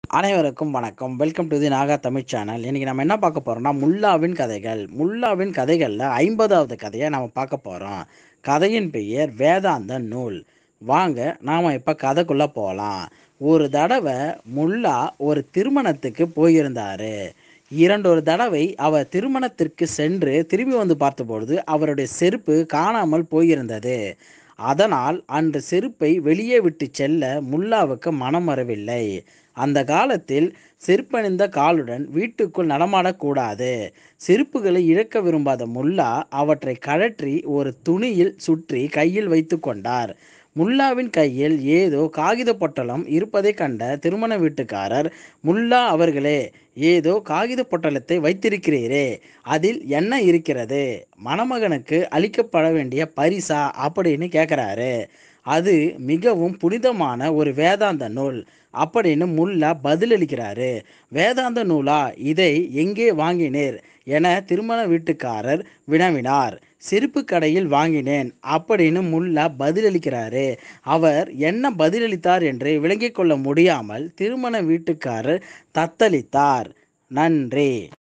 அனைவருக்கும் வணக்கம் welcome to the Naga Tamil channel இன்றைக்கி நம்ம என்ன பார்க்க போகிறோம்னா முல்லாவின் கதைகள் முல்லாவின் கதைகளில் ஐம்பதாவது கதையை நம்ம பார்க்க போகிறோம் கதையின் பெயர் வேதாந்த நூல் வாங்க நாம் இப்போ கதைக்குள்ளே போகலாம் ஒரு தடவை முல்லா ஒரு திருமணத்துக்கு போயிருந்தார் இரண்டொரு தடவை அவர் திருமணத்திற்கு சென்று திரும்பி வந்து பார்த்தபொழுது அவருடைய செருப்பு காணாமல் போயிருந்தது அதனால் அன்று செருப்பை வெளியே விட்டு செல்ல முல்லாவுக்கு மனம் வரவில்லை அந்த காலத்தில் செருப்பணிந்த காலுடன் வீட்டுக்குள் நடமாடக்கூடாது செருப்புகளை இழக்க விரும்பாத முல்லா அவற்றை கழற்றி ஒரு துணியில் சுற்றி கையில் வைத்து கொண்டார் முல்லாவின் கையில் ஏதோ காகித பொட்டலம் இருப்பதை கண்ட திருமண வீட்டுக்காரர் முல்லா அவர்களே ஏதோ காகித பொட்டலத்தை வைத்திருக்கிறீரே அதில் என்ன இருக்கிறது மணமகனுக்கு அளிக்கப்பட வேண்டிய பரிசா அப்படின்னு கேட்குறாரு அது மிகவும் புனிதமான ஒரு வேதாந்த நூல் அப்படின்னு முல்லா பதிலளிக்கிறாரு வேதாந்த நூலா இதை எங்கே வாங்கினீர் என திருமண வீட்டுக்காரர் வினவினார் செருப்பு கடையில் வாங்கினேன் அப்படின்னு முல்லா பதிலளிக்கிறாரு அவர் என்ன பதிலளித்தார் என்று விளங்கிக் கொள்ள முடியாமல் திருமண வீட்டுக்காரர் தத்தளித்தார் நன்றி